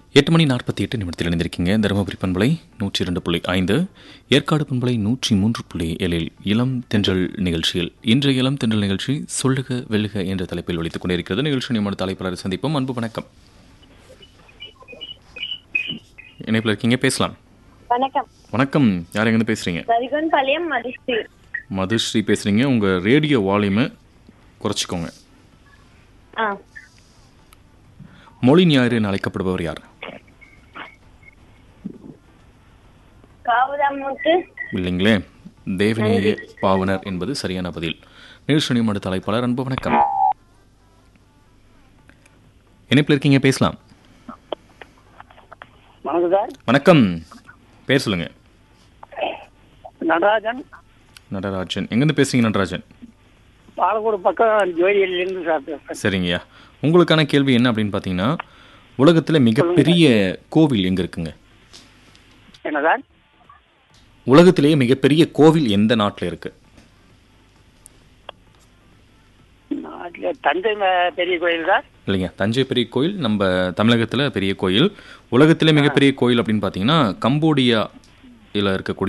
எட்டு மணி நாற்பத்தி எட்டு நிமிடத்தில் இணைந்திருக்கீங்க தருமபுரி பண்பலை நூற்றி இரண்டு புள்ளி ஐந்து ஏற்காடு பண்பலை நூற்றி மூன்று புள்ளி ஏழில் இளம் தென்றல் நிகழ்ச்சியில் இன்றைய இளம் தென்றல் நிகழ்ச்சி சொல்லுக வெல்லுக என்ற தலைப்பில் ஒழித்துக் கொண்டிருக்கிறது நிகழ்ச்சி நியமன தலைப்பாளர் சந்திப்போம் அன்பு வணக்கம் இணைப்பில் இருக்கீங்க பேசலாம் வணக்கம் வணக்கம் யார் எங்கேருந்து பேசுறீங்க வரிகன் பாளையம் மதுஸ்ரீ மதுஸ்ரீ பேசுறீங்க உங்க ரேடியோ வால்யூமை குறைச்சிக்கோங்க ஆ மொழி ஞாயிறு என அழைக்கப்படுபவர் யார் காவதாமுத்து இல்லைங்களே தேவநேய பாவனர் என்பது சரியான பதில் நிகழ்ச்சி மடு தலைப்பாளர் அன்பு வணக்கம் இணைப்பில் இருக்கீங்க பேசலாம் வணக்கம் சார் வணக்கம் பேர் சொல்லுங்க நடராஜன் நடராஜன் எங்கேருந்து பேசுறீங்க நடராஜன் பாலக்கோடு பக்கம் ஜோதியிலிருந்து சார் பேசுறேன் சரிங்கய்யா உங்களுக்கான கேள்வி என்ன அப்படின்னு பார்த்தீங்கன்னா உலகத்தில் மிகப்பெரிய கோவில் எங்கே இருக்குங்க என்ன சார் உலகத்திலேயே மிகப்பெரிய கோவில் எந்த நாட்டில் இருக்கு நாட்டில் தஞ்சை ம- பெரிய கோயில் சார் இல்லைங்க தஞ்சை பெரிய கோயில் நம்ம தமிழகத்தில் பெரிய கோயில் உலகத்திலே மிகப்பெரிய கோயில் அப்படின்னு பார்த்தீங்கன்னா கம்போடியா இதில் இருக்கக்கூடிய